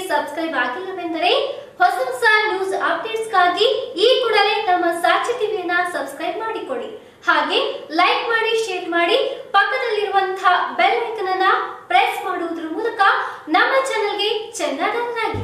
subscribe ಆಗಿಲ್ಲವೆಂದರೆ ಹೊಸ ಹೊಸ news ಅಪ್ಡೇಟ್ಸ್ಗಾಗಿ ಈ ಕೂಡಲೇ ನಮ್ಮ ಸಾಕ್ಷಿ ಟಿವಿಯನ್ನ ಸಬ್ಸ್ಕ್ರೈಬ್ ಮಾಡಿಕೊಳ್ಳಿ ಹಾಗೆ ಲೈಕ್ ಮಾಡಿ ಶೇರ್ ಮಾಡಿ ಪಕ್ಕದಲ್ಲಿರುವಂತಹ ಬೆಲ್ ಐಕನ್ ಅನ್ನ ಪ್ರೆಸ್ ಮಾಡುವುದರ ಮೂಲಕ ನಮ್ಮ ಚಾನೆಲ್ಗೆ ಚೆನ್ನಡನ್ನಾಗಿ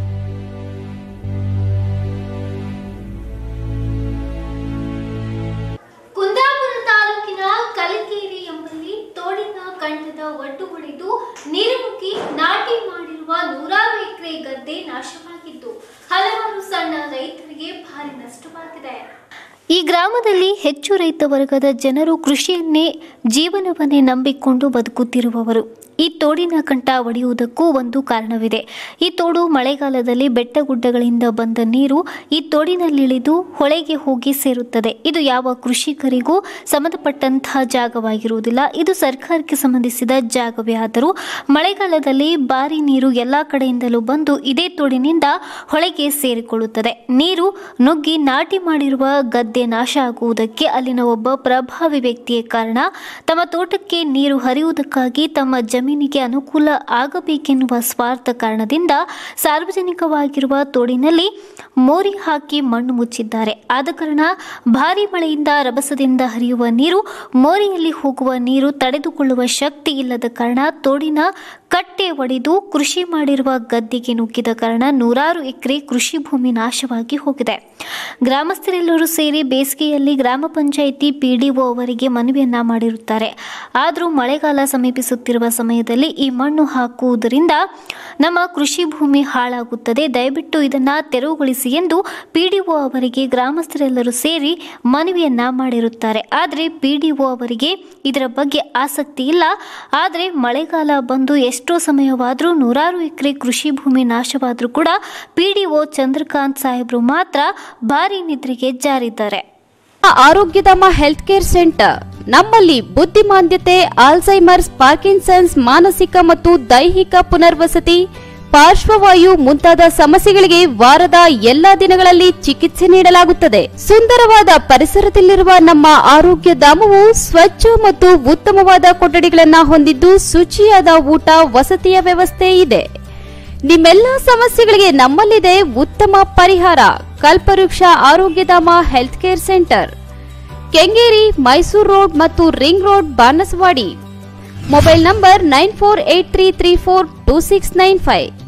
ಕುಂದಾಪುರ ತಾಲೂಕಿನ ಕಲಕೇರಿ ಎಂಬಲ್ಲಿ ತೋಡಿನ ಕಂಠದ ಒಟ್ಟು ಹೊಡೆದು ನೀರು ಮುಕ್ಕಿ ನಾಟಿ ಮಾಡಿರುವ ನೂರಾರು ಎಕರೆ ಗದ್ದೆ ನಾಶವಾಗಿದ್ದು ಹಲವಾರು ಸಣ್ಣ ರೈತರಿಗೆ ಭಾರಿ ನಷ್ಟವಾಗಿದೆ ಈ ಗ್ರಾಮದಲ್ಲಿ ಹೆಚ್ಚು ರೈತ ವರ್ಗದ ಜನರು ಕೃಷಿಯನ್ನೇ ಜೀವನವನ್ನೇ ನಂಬಿಕೊಂಡು ಬದುಕುತ್ತಿರುವವರು ಈ ತೋಡಿನ ಕಂಠ ಒಡೆಯುವುದಕ್ಕೂ ಒಂದು ಕಾರಣವಿದೆ ಈ ತೋಡು ಮಳೆಗಾಲದಲ್ಲಿ ಬೆಟ್ಟಗುಡ್ಡಗಳಿಂದ ಬಂದ ನೀರು ಈ ತೋಡಿನಲ್ಲಿಳಿದು ಹೊಳೆಗೆ ಹೋಗಿ ಸೇರುತ್ತದೆ ಇದು ಯಾವ ಕೃಷಿಕರಿಗೂ ಸಂಬಂಧಪಟ್ಟಂತಹ ಜಾಗವಾಗಿರುವುದಿಲ್ಲ ಇದು ಸರ್ಕಾರಕ್ಕೆ ಸಂಬಂಧಿಸಿದ ಜಾಗವೇ ಆದರೂ ಮಳೆಗಾಲದಲ್ಲಿ ಭಾರಿ ನೀರು ಎಲ್ಲ ಕಡೆಯಿಂದಲೂ ಬಂದು ಇದೇ ತೋಡಿನಿಂದ ಹೊಳೆಗೆ ಸೇರಿಕೊಳ್ಳುತ್ತದೆ ನೀರು ನುಗ್ಗಿ ನಾಟಿ ಮಾಡಿರುವ ಗದ್ದೆ ನಾಶ ಆಗುವುದಕ್ಕೆ ಅಲ್ಲಿನ ಒಬ್ಬ ಪ್ರಭಾವಿ ವ್ಯಕ್ತಿಯೇ ಕಾರಣ ತಮ್ಮ ತೋಟಕ್ಕೆ ನೀರು ಹರಿಯುವುದಕ್ಕಾಗಿ ತಮ್ಮ ಜಮೀನಿಗೆ ಅನುಕೂಲ ಆಗಬೇಕೆನ್ನುವ ಸ್ವಾರ್ಥ ಕಾರಣದಿಂದ ಸಾರ್ವಜನಿಕವಾಗಿರುವ ತೋಡಿನಲ್ಲಿ ಮೋರಿ ಹಾಕಿ ಮಣ್ಣು ಮುಚ್ಚಿದ್ದಾರೆ ಆದ ಕಾರಣ ಭಾರಿ ಮಳೆಯಿಂದ ರಭಸದಿಂದ ಹರಿಯುವ ನೀರು ಮೋರಿಯಲ್ಲಿ ಹೋಗುವ ನೀರು ತಡೆದುಕೊಳ್ಳುವ ಶಕ್ತಿ ಇಲ್ಲದ ಕಾರಣ ತೋಡಿನ ಕಟ್ಟೆ ಒಡೆದು ಕೃಷಿ ಮಾಡಿರುವ ಗದ್ದೆಗೆ ನುಗ್ಗಿದ ಕಾರಣ ನೂರಾರು ಎಕರೆ ಕೃಷಿ ಭೂಮಿ ನಾಶವಾಗಿ ಹೋಗಿದೆ ಗ್ರಾಮಸ್ಥರೆಲ್ಲರೂ ಸೇರಿ ಬೇಸಿಗೆಯಲ್ಲಿ ಗ್ರಾಮ ಪಂಚಾಯಿತಿ ಪಿಡಿಒ ಅವರಿಗೆ ಮನವಿಯನ್ನ ಮಾಡಿರುತ್ತಾರೆ ಆದರೂ ಮಳೆಗಾಲ ಸಮೀಪಿಸುತ್ತಿರುವ ಸಮಯದಲ್ಲಿ ಈ ಮಣ್ಣು ಹಾಕುವುದರಿಂದ ನಮ್ಮ ಕೃಷಿ ಭೂಮಿ ಹಾಳಾಗುತ್ತದೆ ದಯವಿಟ್ಟು ಇದನ್ನ ತೆರವುಗೊಳಿಸಿ ಎಂದು ಪಿಡಿಒ ಅವರಿಗೆ ಗ್ರಾಮಸ್ಥರೆಲ್ಲರೂ ಸೇರಿ ಮನವಿಯನ್ನ ಮಾಡಿರುತ್ತಾರೆ ಆದರೆ ಪಿಡಿಒ ಅವರಿಗೆ ಇದರ ಬಗ್ಗೆ ಆಸಕ್ತಿ ಇಲ್ಲ ಆದರೆ ಮಳೆಗಾಲ ಬಂದು ಎಷ್ಟೋ ಸಮಯವಾದರೂ ನೂರಾರು ಎಕರೆ ಕೃಷಿ ಭೂಮಿ ನಾಶವಾದರೂ ಕೂಡ ಪಿಡಿಒ ಚಂದ್ರಕಾಂತ್ ಸಾಹೇಬರು ಮಾತ್ರ ಭಾರಿ ನಿದ್ರೆಗೆ ಜಾರಿದ್ದಾರೆ ಆರೋಗ್ಯಧಾಮ ಹೆಲ್ತ್ ಕೇರ್ ಸೆಂಟರ್ ನಮ್ಮಲ್ಲಿ ಬುದ್ಧಿಮಾಂದ್ಯತೆ ಆಲ್ಝೈಮರ್ಸ್ ಪಾರ್ಕಿನ್ಸನ್ಸ್ ಮಾನಸಿಕ ಮತ್ತು ದೈಹಿಕ ಪುನರ್ವಸತಿ ಪಾರ್ಶ್ವವಾಯು ಮುಂತಾದ ಸಮಸ್ಯೆಗಳಿಗೆ ವಾರದ ಎಲ್ಲಾ ದಿನಗಳಲ್ಲಿ ಚಿಕಿತ್ಸೆ ನೀಡಲಾಗುತ್ತದೆ ಸುಂದರವಾದ ಪರಿಸರದಲ್ಲಿರುವ ನಮ್ಮ ಆರೋಗ್ಯ ಧಾಮವು ಸ್ವಚ್ಛ ಮತ್ತು ಉತ್ತಮವಾದ ಕೊಠಡಿಗಳನ್ನ ಹೊಂದಿದ್ದು ಶುಚಿಯಾದ ಊಟ ವಸತಿಯ ವ್ಯವಸ್ಥೆ ಇದೆ ನಿಮ್ಮೆಲ್ಲ ಸಮಸ್ಯೆಗಳಿಗೆ ನಮ್ಮಲ್ಲಿದೆ ಉತ್ತಮ ಪರಿಹಾರ Kalpavriksha Arogyadhama health care centre Kengeri Mysuru road ಮತ್ತು ring road Banaswadi mobile number nine four eight three three four two six nine five